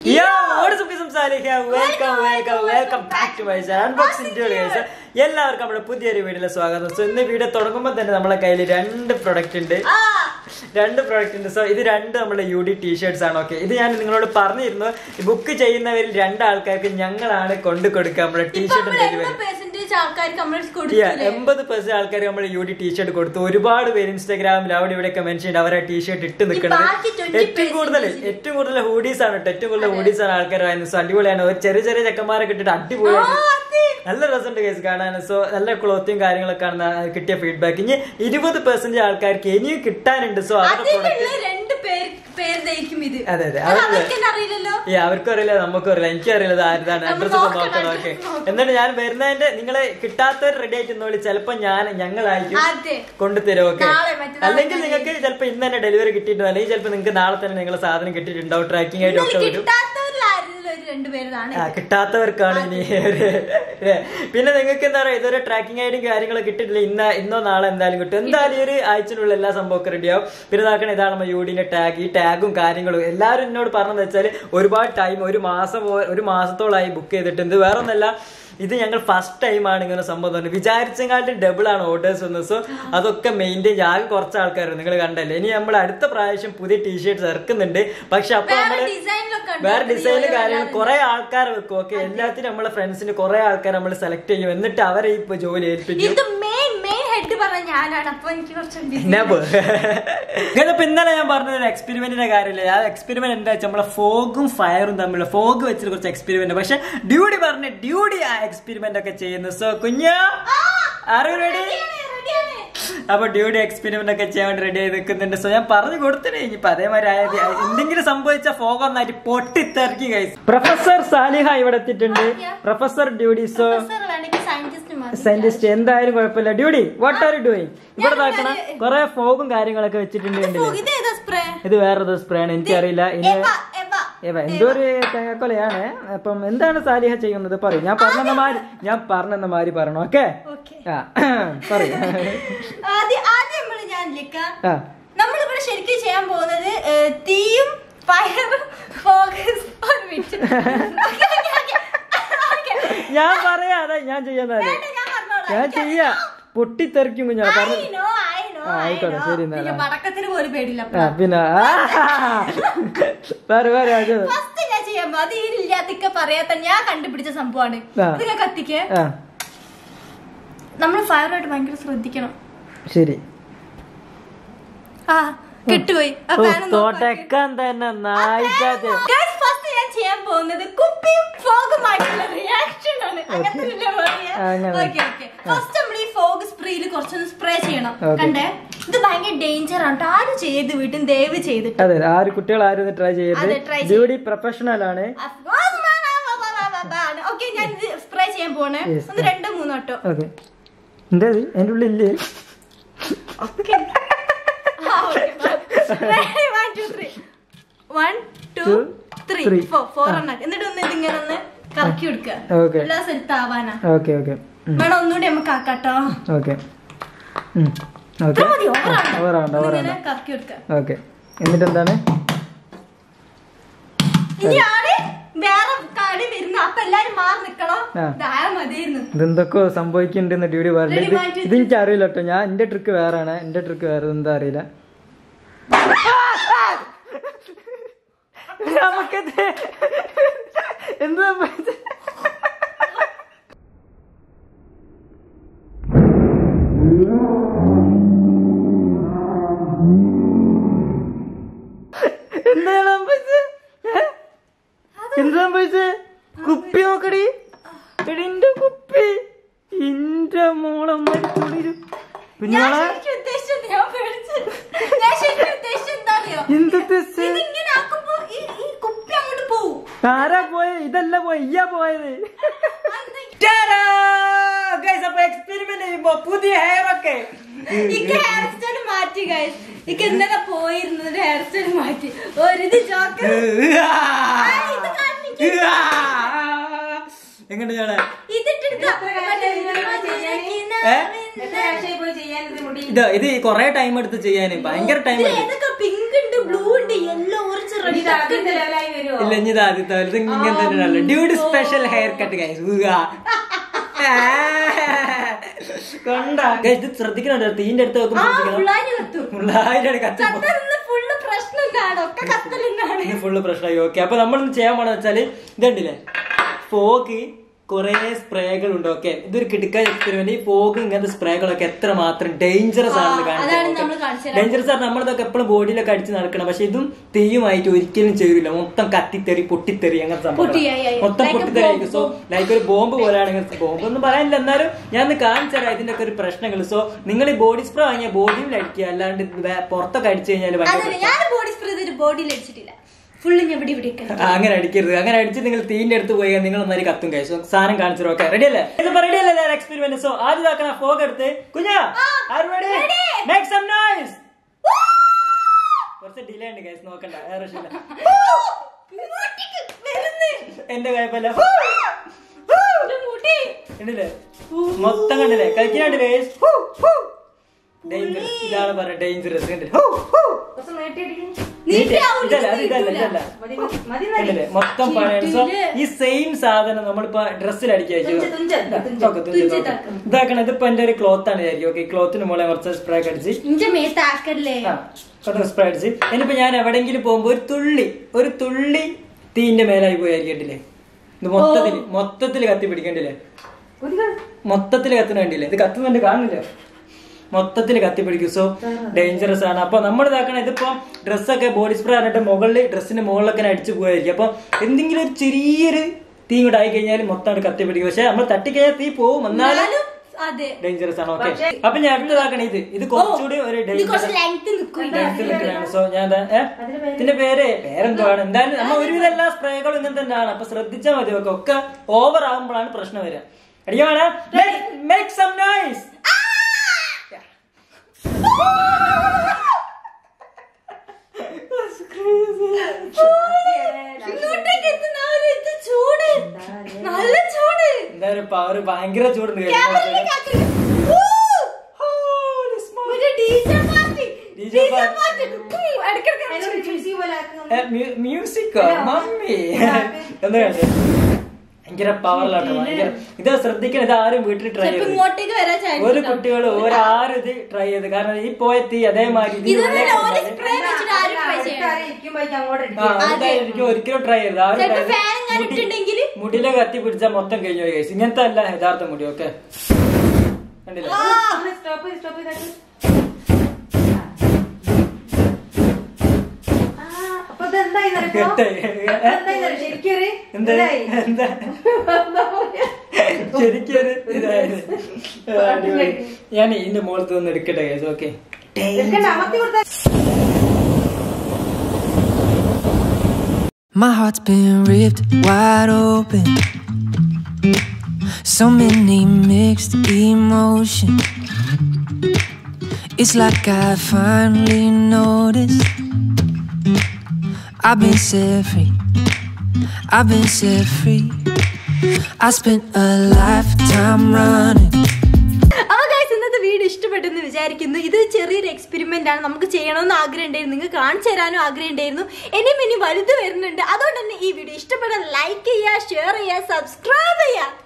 Yo, what is up, guys? I'm Salih here. Welcome, welcome, welcome back to my channel. Unboxing video, guys. എല്ലാവർക്കും നമ്മുടെ പുതിയൊരു വീഡിയോയിലെ സ്വാഗതം so ഇന്ന് video തുടങ്ങുമ്പോൾ തന്നെ നമ്മളെ കയ്യിൽ രണ്ട് പ്രൊഡക്റ്റ് ഉണ്ട് രണ്ട് പ്രൊഡക്റ്റ് ഉണ്ട് സോ ഇത് രണ്ട് നമ്മുടെ യു ഡി ടീഷർട്സ് ആണ് ഓക്കെ ഇത് ഞാൻ നിങ്ങളോട് പറഞ്ഞിരുന്നു ബുക്ക് ചെയ്യുന്നവരിൽ രണ്ട് ആൾക്കാർക്ക് ഞങ്ങളാണ് കൊണ്ടു കൊടുക്കുക നമ്മുടെ ടീഷർട്ടും ഡെലിവറി പെർസെന്റേജ് ആൾക്കാർക്ക് നമ്മൾ Yeah, കൊടുത്തില്ലേ എൺപത് പെർസെന്റ് ആൾക്കാർ നമ്മൾ യു ഡി ടീഷർട്ട് കൊടുത്തു ഒരുപാട് പേര് ഇൻസ്റ്റാഗ്രാമിൽ അവിടെ ഇവിടെയൊക്കെ മെൻഷൻ ചെയ്ത് അവരെ ടീഷർട്ട് ഇട്ട് നിൽക്കുന്നത് ബാക്കി 20% ഏറ്റവും കൂടുതൽ ഏറ്റവും കൂടുതൽ ഹൂഡീസ് ആണ് കേട്ടോ ഏറ്റവും കൂടുതൽ ഹൂഡീസ് ആണ് ആൾക്കാർ വാങ്ങുന്നത് സോ അടിപൊളിയാണ് ഒരു ചെറിയ ചെറിയ ചെക്കന്മാരെ കിട്ടിട്ട് അടിപൊളിയാണ് നല്ല രസമുണ്ട് കേസ് കാണാൻ സോ നല്ല ക്ലോത്തും കാര്യങ്ങളൊക്കെ ആണ് കിട്ടിയ ഫീഡ്ബാക്ക് ഇനി ഇരുപത് പെർസെന്റ് ആൾക്കാർക്ക് ഇനിയും കിട്ടാനുണ്ട് സോ അവരുടെ പ്രൊഡക്റ്റ് അതിലുള്ള രണ്ട് പേര് പേരുതായിരിക്കും ഇത് അതെ അതെ അത് അവരുടെ അവർക്ക് തന്നെ അറിയില്ലല്ലോ ഈ അവർക്കും അറിയില്ല നമുക്കും അറിയില്ല എനിക്കും അറിയില്ല ഇത് ആരുതാണ് നമ്മൾ അഡ്രസ് ഒക്കെ നോക്കണം, നോക്കണം ഓക്കെ എന്നിട്ട് ഞാൻ വരുന്നതിന്റെ നിങ്ങളെ കിട്ടാത്തവർ റെഡി ആയിട്ട് നോളി ചിലപ്പോ ഞാൻ ഞങ്ങളായിരിക്കും അതെ കൊണ്ടുതരും ഓക്കെ നാളെ, മറ്റന്നാൾ അല്ലെങ്കിൽ നിങ്ങൾക്ക് ചിലപ്പോ ഇന്ന് തന്നെ ഡെലിവറി കിട്ടിയിട്ടുണ്ടോ അല്ലെങ്കിൽ ചിലപ്പോ നിങ്ങൾക്ക് നാളെ തന്നെ നിങ്ങളെ സാധനം കിട്ടിയിട്ടുണ്ടാവും ട്രാക്കിംഗ് ആയിട്ട് ഒക്കെ വരും കിട്ടാത്തവരിൽ ആരെങ്കിലും ഒരു രണ്ടുപേരാണ് ആ കിട്ടാത്തവർക്കാണ് ഇനി ഒരു പിന്നെ നിങ്ങൾക്ക് എന്താ പറയാ ഇതൊരു ട്രാക്കിംഗ് ആയിട്ടും കാര്യങ്ങൾ കിട്ടിയിട്ടില്ല ഇന്ന ഇന്നോ നാളെ എന്തായാലും കിട്ടും എന്തായാലും ഈ ഒരു ആഴ്ചയിലുള്ള എല്ലാ സംഭവമൊക്കെ റെഡിയാവും പിന്നെ ഇതാക്കണം ഇതാണ് നമ്മുടെ യൂഡിന്റെ ടാഗ് ഈ ടാഗും കാര്യങ്ങളും എല്ലാവരും എന്നോട് പറഞ്ഞതെന്ന് വെച്ചാൽ ഒരുപാട് ടൈം ഒരു മാസം പോ- ഒരു മാസത്തോളായി ബുക്ക് ചെയ്തിട്ടുണ്ട് വേറെ ഒന്നല്ല ഇത് ഞങ്ങൾ ഫസ്റ്റ് ടൈമാണ് ഇങ്ങനെ സംഭവം തന്നെ വിചാരിച്ചെങ്കാട്ടും ഡബിൾ ആണ് ഓർഡേഴ്സ് വന്നത് സോ അതൊക്കെ മെയിൻറ്റെയിൻ ആകെ കുറച്ച് ആൾക്കാർ നിങ്ങൾ കണ്ടല്ലേ ഇനി നമ്മൾ അടുത്ത പ്രാവശ്യം പുതിയ ടീഷർട്ട്സ് ഇറക്കുന്നുണ്ട് പക്ഷെ അപ്പൊ വേറെ നമ്മള് ഡിസൈനിലൊക്കെ ഉണ്ട്. വേറെ ഡിസൈനിലും ഓരോ കാര്യങ്ങൾ അല്ലാതെ. കുറെ ആൾക്കാർ വെക്കും ഓക്കെ എല്ലാത്തിനും നമ്മളെ ഫ്രണ്ട്സിന് കുറെ ആൾക്കാർ നമ്മൾ സെലക്ട് ചെയ്യും എന്നിട്ട് അവരെ ഇപ്പൊ ജോലി ഏൽപ്പിക്കും ഇത് മെയിൻ മെയിൻ ഹെഡ് പറഞ്ഞ ഞാനാണ് അപ്പൊ എനിക്ക് കുറച്ച് busy. Never. ഇതിപ്പോ ഇന്നലെ ഞാൻ പറഞ്ഞ ഒരു എക്സ്പെരിമെന്റിന്റെ കാര്യമില്ല ആ എക്സ്പെരിമെന്റ് എന്താ വെച്ചാൽ നമ്മളെ ഫോഗും ഫയറും തമ്മിലുള്ള ഫോഗ് വെച്ചിട്ട് കുറച്ച് എക്സ്പെരിമെന്റ് പക്ഷെ ഡ്യൂട്ടി പറഞ്ഞ ഡ്യൂട്ടി ആ എക്സ്പെരിമെന്റ് ഒക്കെ ചെയ്യുന്നു സോ കുഞ്ഞ ആരും റെഡി Ready-ആണ്, ready-ആണ്. അപ്പൊ ഡ്യൂട്ടി എക്സ്പെരിമെന്റ് ഒക്കെ ചെയ്യാൻ വേണ്ടി റെഡി ആയി നിൽക്കുന്നുണ്ട് സോ ഞാൻ പറഞ്ഞു കൊടുത്തിട്ട് ഇനിയിപ്പോ അതേമാതിരി ആയത് എന്തെങ്കിലും സംഭവിച്ച ഫോഗ് ഒന്നായിട്ട് പൊട്ടിത്തെറിക്കും ഗൈസ് പ്രൊഫസർ സാലിഹ ഇവിടെ എത്തിയിട്ടുണ്ട് പ്രൊഫസർ ഡ്യൂട്ടി സോ Professor വേണമെങ്കിൽ scientist മതി. സയന്റിസ്റ്റ് എന്തായാലും കുഴപ്പമില്ല duty what are you doing ഇവിടെ നോക്കണം ഞാനൊരു- കുറെ ഫോഗും കാര്യങ്ങളൊക്കെ വെച്ചിട്ടുണ്ട് ഇത് കണ്ടില്ലേ? fog, ഇത് ഏതാ spray? ഇത് വേറൊരു സ്പ്രേ ആണ് എനിക്കറിയില്ല ഇനി എവ, എവ. ഏവ എന്തോ ഒരു തേങ്ങക്കൊലയാണ് അപ്പം എന്താണ് സാലിഹ ചെയ്യുന്നത് പറയൂ ഞാൻ പറഞ്ഞെന്ന മാതിരി ഞാൻ പറഞ്ഞെന്ന മാതിരി പറയണം ഓക്കെ Okay. ആ പറയൂ ആദ്യം ആദ്യം നമ്മള് ഞാൻ ലിക്കാം ആ നമ്മളിവിടെ ശരിക്കും ചെയ്യാൻ പോകുന്നത് ഏഹ്, തീയും ഫയറും ഫോക്കസ് ഒരു minute Okay, okay, okay. Okay. ഞാൻ പറയാ അതെ ഞാൻ ചെയ്യാന്നാല് വേണ്ട, ഞാൻ പറഞ്ഞോളാം. ഞാൻ ചെയ്യാ പൊട്ടിത്തെറിക്കും ഞാൻ I പറഞ്ഞു know, I know, ആ, I ആയിക്കോട്ടെ, know. ശരി എന്നാ. പിന്നെ പടക്കത്തിന് പോലും പേടില്ല ആ പിന്നെ പറ പറ അത് ഫസ്റ്റ് ഞാൻ ചെയ്യാൻ പോകും അത് ഇതില്ലാത്തൊക്കെ പറയാത്ത ഞാൻ കണ്ടുപിടിച്ച സംഭവമാണ് ആ. ഇത് ഞാൻ കത്തിക്കേ ആ നമ്മൾ ഫയറായിട്ട് ഭയങ്കര ശ്രദ്ധിക്കണം ശരി ആ കെട്ടുപോയി ആ ഓ, fan ഒന്ന് off ആക്കി. തുടക്കം തന്നെ നായിക്കാതെ Guys, first ഞാൻ ചെയ്യാൻ പോകുന്നത് കുപ്പിയും ഫോഗുമായിട്ടുള്ള റിയാക്ഷൻ ആണ് അങ്ങനത്തെ അങ്ങനെ. ഫസ്റ്റ് നമ്മൾ ഈ ഫോഗ് സ്പ്രേയിൽ കുറച്ചൊന്ന് സ്പ്രേ ചെയ്യണം Okay. കണ്ടേ ഇത് ഭയങ്കര ഡേഞ്ചർ ആണ് ട്ടോ. ആരും ചെയ്ത് വീട്ടും ദയവ് ചെയ്തിട്ട് അതെ ആര് കുട്ടികൾ ആരും ട്രൈ ചെയ്യരുത് അതെ, try ചെയ്യ്. ബ്യൂട്ടി പ്രൊഫഷണൽ ആണ് ഓക്കെ ഞാൻ ഇത് സ്പ്രേ ചെയ്യാൻ പോണേ Yes. ഒന്ന് രണ്ടോ മൂന്നോ കേട്ടോ ഓക്കെ എന്താ ഇത് എന്റെ ഉള്ളിൽ ഇല്ലേ okay one two three one two Two, three three. Four four എണ്ണം എന്നിട്ട് ഒന്ന് ഇതിങ്ങനെ ഒന്ന് കറക്കി കൊടുക്കുക Okay. എല്ലാ സ്ഥലത്ത് ആവാനാ ഓക്കെ ഓക്കെ വേണം ഒന്നുകൂടി നമുക്ക് ആക്കാട്ടോ ഓക്കെ ഓക്കെ ഇത്ര മതി ഓവറാണ് ഓവറാണ് ഓവറാണ് ഇങ്ങനെ കറക്കി കൊടുക്കുക ഓക്കെ എന്നിട്ട് എന്താണ് ഇനി ആട് വേറെ കാടി വരുന്ന അപ്പൊ എല്ലാരും മാറി നിക്കണം ആ. ഇതായ മതിയായിരുന്നു ഇതെന്തൊക്കെ സംഭവിക്കുന്നുണ്ടെന്ന് ഡ്യൂട്ടി പറഞ്ഞു Ready, ഇത് one, two, ഇത് എനിക്ക് അറിയില്ല കേട്ടോ ഞാൻ എന്റെ ട്രിക്ക് വേറെയാണ് എന്റെ ട്രിക്ക് വേറെ എന്താ അറിയില്ല നമുക്കത് എന്ത് സംഭവിച്ചത്? എന്താണ് സംഭവിച്ചത് ഏ? എന്ത് സംഭവിച്ചത് കുപ്പി നോക്കടി എടി എന്റെ കുപ്പി എന്റെ മോളെ മരിച്ചോളിരു ഞാൻ കുഞ്ഞോളെ ശരിക്കും ഉദ്ദേശിച്ചത് ഞാൻ പേടിച്ചു ഞാൻ ശരിക്കും ഉദ്ദേശിച്ചത് എന്താ അറിയോ എന്തൊക്കെ ഇതിങ്ങനെ ആക്കുമ്പോ ഈ ഈ കുപ്പി അങ്ങോട്ട് പോവും ആരാ പോയ ഇതല്ല പോയ ഇയ്യാ പോയത് അപ്പൊ എക്സ്പെരിമെന്റ് ചെയ്യുമ്പോ പുതിയ ഹെയർ ഒക്കെ ഇക്ക് ഹെയർ സ്റ്റൈൽ മാറ്റി ഗൈസ് ഇക്ക് ഇന്നലെ പോയിരുന്നത് ഹെയർ സ്റ്റൈൽ മാറ്റി ഒരിത് ജോക്കർ ഇത് കാണിക്ക്. എങ്ങനെ ഞാൻ ഇതിട്ടിട്ട് ഏ? ഇത് ഇത് കൊറേ ടൈം എടുത്ത് ചെയ്യാന് ഭയങ്കര ടൈം എടുത്ത് ഏതൊക്കെ പിങ്ക് ഉണ്ട് ബ്ലൂ ഉണ്ട് യെല്ലോ ഓറഞ്ച് റെഡ് ഇല്ല ഇനി ഇത് ആദ്യത്തെ ഇത് ഇങ്ങനെ തന്നെയാണല്ലോ dude special haircut guys കൊണ്ടാ ഗൈസ് ഇത് ശ്രദ്ധിക്കണോ തീന്റെ അടുത്ത് ആ നോക്കുമ്പോൾ ശ്രദ്ധിക്കണം ഫുള്ളായി കത്തും മുള്ളായിട്ടാണ് കത്തി കത്തലിന്ന് ഫുള്ള് പ്രശ്നമില്ലാണ് ഒക്കെ കത്തലിന്നാണ് ഇത് ഫുള്ള് പ്രശ്നമായി ഓക്കെ അപ്പൊ നമ്മൾ ചെയ്യാൻ പോണെന്ന് വെച്ചാല് ഇതുണ്ടല്ലേ ഫോഗ് കുറെ സ്പ്രേകൾ ഉണ്ട് ഓക്കെ ഇതൊരു കിടക്കാൻ എക്സ്പെരിമെന്റ് ഈ ഫോഗ് ഇങ്ങനത്തെ സ്പ്രേകളൊക്കെ എത്ര മാത്രം ഡേഞ്ചറസ് ആണെന്ന് ആ, അതാണ് നമ്മൾ കാണിച്ചു കാണിച്ചു തരാൻ ഡേഞ്ചറസ് ആണ് നമ്മളിതൊക്കെ എപ്പോഴും ബോഡിയിലൊക്കെ അടിച്ച് നടക്കണം പക്ഷെ ഇതും തീയുമായിട്ട് ഒരിക്കലും ചേരില്ല മൊത്തം കത്തിത്തെറി പൊട്ടിത്തെറി അങ്ങനത്തെ സംഭവം പൊട്ടി, ആയി, ആയി. മൊത്തം Like a പൊട്ടിത്തെറി bomb, സോ ലൈക്ക് ഒരു ബോംബ് പോലെയാണ് ഇങ്ങനത്തെ ബോംബ് ഒന്നും പറയാനില്ല എന്നാലും ഞാൻ ഒന്ന് കാണിച്ചു തരാം ഇതിന്റെ ഒക്കെ ഒരു പ്രശ്നങ്ങൾ സോ നിങ്ങൾ ഈ ബോഡി സ്പ്രേ വാങ്ങിയ ബോഡിയിൽ അടിക്കുക അല്ലാണ്ട് വേ- പുറത്തൊക്കെ അടിച്ചു കഴിഞ്ഞാൽ ഭയങ്കര അതല്ല ഞാൻ ബോഡി സ്പ്രേ ചെയ്തിട്ട് ബോഡിയിൽ അടിച്ചിട്ടില്ല ഫുള്ള് ഞാൻ ഇവിടെ ഇവിടെ ഒക്കെ ആ, അങ്ങനെ അടിക്കരുത് അങ്ങനെ അടിച്ച് നിങ്ങൾ തീന്റെ അടുത്ത് പോയി നിങ്ങൾ ഒന്നായി കത്തും കഴിച്ചു സാധനം കാണിച്ചു ഓക്കെ റെഡി അല്ലേ ഇതിപ്പോ റെഡി അല്ലേ എക്സ്പെരിമെന്റ് സോ ആദ്യം ഇതാക്കണ ഫോഗ് എടുത്ത് കുഞ്ഞാ ready? മേക്ക് സം നോയ്സ് കുറച്ച് ഡിലേ ഉണ്ട് ഗൈസ് നോക്കണ്ട വേറെ പ്രശ്നമില്ല എന്റെ കുഴപ്പമില്ല മുടി കണ്ടില്ലേ മൊത്തം കണ്ടില്ലേ കഴിക്കുന്നുണ്ടല്ലേ ഡേഞ്ചറസ് ഇതാണ് പറഞ്ഞ ഡേഞ്ചറസ് കണ്ടില്ലേ ഹൂ, ഹൂ. നീട്ടിയാവൂല, ഇതല്ല അത് ഇതല്ല നീട്ടൂല. ഇതല്ല കണ്ടില്ലേ മൊത്തം പണിയാണ് സോ ഈ സെയിം സാധനം നമ്മളിപ്പോ ഡ്രസ്സിൽ അടിക്കുക ഇതാക്കണം ഇതിപ്പോ എന്റെ ഒരു ക്ലോത്ത് ആണ് വിചാരിക്കും ഓക്കെ ക്ലോത്തിന് മുകളിൽ കുറച്ച് സ്പ്രേ അടിച്ച് ഇന്റെ മേത്താക്കല്ലേ സ്പ്രേ അടിച്ച് ഇനിയിപ്പോ ഞാൻ എവിടെങ്കിലും പോകുമ്പോ ഒരു തുള്ളി ഒരു തുള്ളി തീന്റെ മേലായി പോയി ആയിരിക്കട്ടില്ലേ ഇത് മൊത്തത്തില് മൊത്തത്തില് കത്തി പിടിക്കണ്ടില്ലേ മൊത്തത്തില് കത്തുന്ന കണ്ടില്ലേ ഇത് കത്തുന്നുണ്ട് കാണില്ല മൊത്തത്തിൽ കത്തിപ്പിടിക്കും സോ ഡേഞ്ചറസ് ആണ് അപ്പൊ നമ്മൾ ഇതാക്കണം ഇതിപ്പോ ഡ്രസ്സൊക്കെ ബോഡി സ്പ്രേ പറഞ്ഞിട്ട് മുകളിൽ ഡ്രസ്സിന്റെ മുകളിലൊക്കെ ഇങ്ങനെ അടിച്ചു പോയായിരിക്കും അപ്പൊ എന്തെങ്കിലും ഒരു ചെറിയൊരു തീ കൂടെ ആയി കഴിഞ്ഞാൽ മൊത്തം കത്തിപ്പിടിക്കും പക്ഷെ നമ്മൾ തട്ടിക്കഴിഞ്ഞാൽ തീ പോവും എന്നാലും എന്നാലും അതെ ഡേഞ്ചറസ് ആണ് ഓക്കെ അപ്പൊ ഞാൻ അടുത്തതാക്കണം ഇത് ഇത് കുറച്ചുകൂടി ഒരു ഇത് കുറച്ച് ഡേഞ്ചറസ് ലെങ്ത് നിൽക്കും സോ ഞാൻ ദാ- ഏ? ഇതിന്റെ പേര് പേരെന്തുവാണ് എന്തായാലും നമ്മ ഒരുവിധ എല്ലാ സ്പ്രേകളും ഇങ്ങനെ തന്നെയാണ് അപ്പൊ ശ്രദ്ധിച്ചാൽ മതി ഒക്കെ ഒക്കെ ഓവർ ആകുമ്പോഴാണ് പ്രശ്നം വരിക അടിയാണ് മേക്ക് സം നോയ്സ് ഇങ്ങോട്ടേക്ക് എത്തുന്ന ആ ഒരു ഇത് ചൂട് നല്ല ചൂട് എന്തായാലും പവർ ഭയങ്കര ചൂടുണ്ട് ക്യാമറയിലേക്ക് ആക്കി. ഊ! ഒരു DJ party. DJ DJ party. Party. ഉം, ഇടയ്ക്കിടയ്ക്ക് മ്യൂസിക് മമ്മി എന്താ കണ്ടേ ഭയങ്കര പവറിലാണ് ഭയങ്കര ഇത് ശ്രദ്ധിക്കണം ഇത് ആരും വീട്ടിൽ ട്രൈ ചിലപ്പോ ചെയ്ത് ഇങ്ങോട്ടേക്ക് വരാൻ ചാൻസ് ഒരു കുട്ടികളും ഒരാരും ഇത് ട്രൈ ചെയ്ത് കാരണം ഈ പോയ തീ അതേമാതിരി ഇതിന് ഇതൊന്നും ഉള്ളിൽ ഒരു ഉണ്ടായി. സ്പ്രേ വെച്ചിട്ട് ആരും ട്രൈ ചെയ്യണം ആ, അതായിരിക്കും ഒരിക്കലും ട്രൈ ചെയ്തത് ആരും ചിലപ്പോ try ചെയ്ത് fan എങ്ങാനും മുടി- ഇട്ടിട്ടുണ്ടെങ്കില്? മുടിയിലെ കത്തി പിടിച്ചാൽ മൊത്തം കഴിഞ്ഞു പോയി guys. ഇങ്ങനത്തെ അല്ല യഥാർത്ഥ മുടി ഓക്കെ കണ്ടില്ലേ കെട്ട്. എന്താ എന്താ ശരിക്കും ഒരു ഇതായത് അടിപൊളി. ഞാൻ ഇതിന്റെ മുകളത്ത് നിന്ന് എടുക്കട്ടെ case okay My heart's been ripped wide open. So many mixed emotions. It's like I finally noticed. I've been set free. I've been set free. I spent a lifetime running. അപ്പൊ guys, ഇന്നത്തെ video ഇഷ്ടപ്പെട്ടെന്ന് വിചാരിക്കുന്നു ഇത് ചെറിയൊരു experiment ആണ് നമുക്ക് ചെയ്യണമെന്ന് ആഗ്രഹം ഉണ്ടായിരുന്നു നിങ്ങൾക്ക് കാണിച്ചു തരാനും ആഗ്രഹം ഉണ്ടായിരുന്നു ഇനിയും ഇനി വലുത് വരുന്നുണ്ട് അതുകൊണ്ട് തന്നെ ഈ വീഡിയോ ഇഷ്ടപ്പെടാൻ ലൈക്ക് ചെയ്യുക ഷെയർ ചെയ്യുക സബ്സ്ക്രൈബ് ചെയ്യുക